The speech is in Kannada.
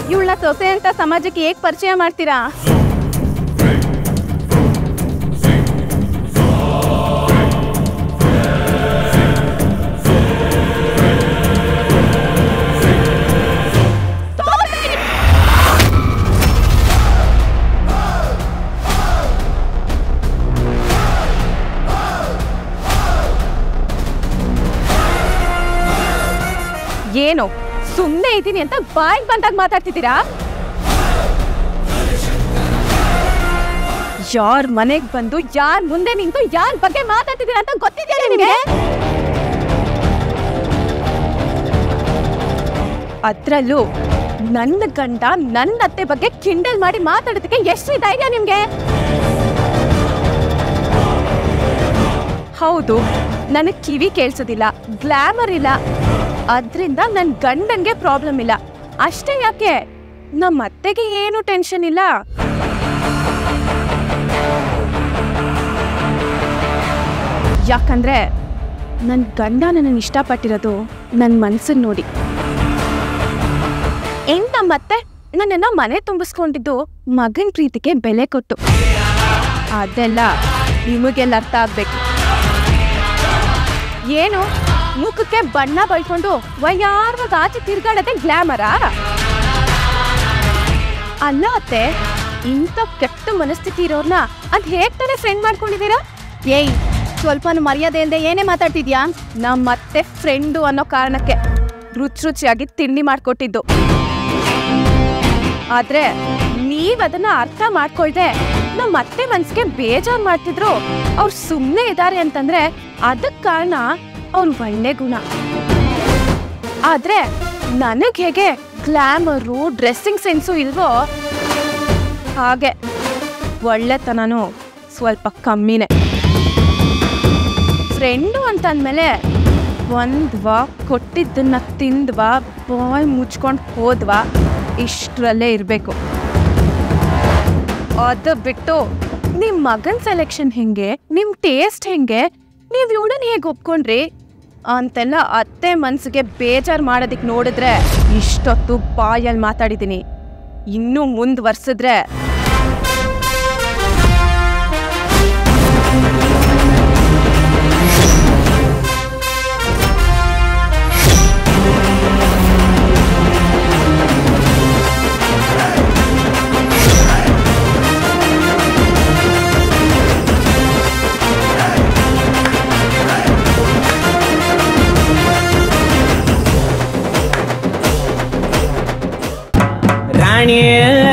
ಇವಳನ್ನ ಸೊಸೆ ಅಂತ ಸಮಾಜಕ್ಕೆ ಹೇಗ್ ಪರಿಚಯ ಮಾಡ್ತೀರಾ ಏನು ಸುಮ್ಮನೆ ಇದ್ದೀನಿ ಅಂತ ಬಾಯಿಗೆ ಬಂದಾಗ ಮಾತಾಡ್ತಿದ್ದೀರಾ ಯಾರ್ ಮನೆಗ್ ಬಂದು ಯಾರ್ ಮುಂದೆ ನಿಂತು ಯಾರ್ ಬಗ್ಗೆ ಮಾತಾಡ್ತಿದ್ದೀರಾ ಅಂತ ಗೊತ್ತಿದೆಯಾ ನಿಮಗೆ ಅದ್ರಲ್ಲೂ ನನ್ನ ಗಂಡ ನನ್ನ ಅತ್ತೆ ಬಗ್ಗೆ ಕಿಂಡಲ್ ಮಾಡಿ ಮಾತಾಡೋದಕ್ಕೆ ಎಷ್ಟು ಧೈರ್ಯ ನಿಮ್ಗೆ ಹೌದು ನನಗೆ ಕಿವಿ ಕೇಳಿಸೋದಿಲ್ಲ ಗ್ಲಾಮರ್ ಇಲ್ಲ ಅದ್ರಿಂದ ನನ್ನ ಗಂಡನ್ಗೆ ಪ್ರಾಬ್ಲಮ್ ಇಲ್ಲ ಅಷ್ಟೇ ಯಾಕೆ ನಮ್ಮ ಅತ್ತೆಗೆ ಏನು ಟೆನ್ಷನ್ ಇಲ್ಲ ಯಾಕಂದ್ರೆ ನನ್ನ ಗಂಡ ನನ್ನನ್ನು ಇಷ್ಟಪಟ್ಟಿರೋದು ನನ್ನ ಮನ್ಸನ್ನ ನೋಡಿ ಎಂತ ಮತ್ತೆ ನನ್ನನ್ನ ಮನೆ ತುಂಬಿಸ್ಕೊಂಡಿದ್ದು ಮಗನ್ ಪ್ರೀತಿಗೆ ಬೆಲೆ ಕೊಟ್ಟು ಅದೆಲ್ಲ ನಿಮಗೆಲ್ಲ ಅರ್ಥ ಆಗ್ಬೇಕು ಏನು ಮುಖಕ್ಕೆ ಬಣ್ಣ ಬಳ್ಕೊಂಡು ವಯ್ಯಾರ್ವಾಗ ಆಚೆ ತಿರ್ಗಾಡದೆ ಗ್ಲಾಮರಾ ಅಲ್ಲ ಅತ್ತೆ ಇಂಥ ಕೆಟ್ಟ ಮನಸ್ಥಿತಿ ಇರೋರ್ನ ಅದ್ ಹೇಗ್ ತಾನೇ ಫ್ರೆಂಡ್ ಮಾಡ್ಕೊಂಡಿದ್ದೀರಾ ಏಯ್ ಸ್ವಲ್ಪನೂ ಮರ್ಯಾದೆ ಇಲ್ಲದೆ ಏನೇ ಮಾತಾಡ್ತಿದ್ಯಾ ನಮ್ಮ ಅತ್ತೆ ಫ್ರೆಂಡು ಅನ್ನೋ ಕಾರಣಕ್ಕೆ ರುಚಿ ರುಚಿಯಾಗಿ ತಿಂಡಿ ಮಾಡ್ಕೊಟ್ಟಿದ್ದು ಆದ್ರೆ ನೀವ್ ಅದನ್ನ ಅರ್ಥ ಮಾಡ್ಕೊಳ್ದೆ ನಮ್ಮ ಅತ್ತೆ ಮನ್ಸಿಗೆ ಬೇಜಾರ್ ಮಾಡ್ತಿದ್ರು ಅವ್ರು ಸುಮ್ಮನೆ ಇದ್ದಾರೆ ಅಂತಂದ್ರೆ ಅದಕ್ ಕಾರಣ ಅವ್ರ ಒಳ್ಳೆ ಗುಣ ಆದ್ರೆ ನನಗ್ ಹೇಗೆ ಗ್ಲಾಮರು ಡ್ರೆಸ್ಸಿಂಗ್ ಸೆನ್ಸು ಇಲ್ವೋ ಹಾಗೆ ಒಳ್ಳೆತನನೂ ಸ್ವಲ್ಪ ಕಮ್ಮಿನೇ ಫ್ರೆಂಡು ಅಂತಂದ್ಮೇಲೆ ಒಂದ್ವಾ ಕೊಟ್ಟಿದ್ದನ್ನ ತಿಂದ್ವಾ ಬಾಯ್ ಮುಚ್ಕೊಂಡು ಹೋದ್ವಾ ಇಷ್ಟರಲ್ಲೇ ಇರಬೇಕು ಅದು ಬಿಟ್ಟು ನಿಮ್ಮ ಮಗನ್ ಸೆಲೆಕ್ಷನ್ ಹೆಂಗೆ ನಿಮ್ಮ ಟೇಸ್ಟ್ ಹೆಂಗೆ ನೀವು ಇವಳನ್ನ ಹೇಗೆ ಒಪ್ಕೊಂಡ್ರಿ ಅಂತೆಲ್ಲ ಅತ್ತೆ ಮನ್ಸಿಗೆ ಬೇಜಾರು ಮಾಡೋದಕ್ಕೆ ನೋಡಿದ್ರೆ ಇಷ್ಟೊತ್ತು ಬಾಯಲ್ಲಿ ಮಾತಾಡಿದ್ದೀನಿ ಇನ್ನೂ ಮುಂದುವರ್ಸಿದ್ರೆ ರಾಣಿಯೇ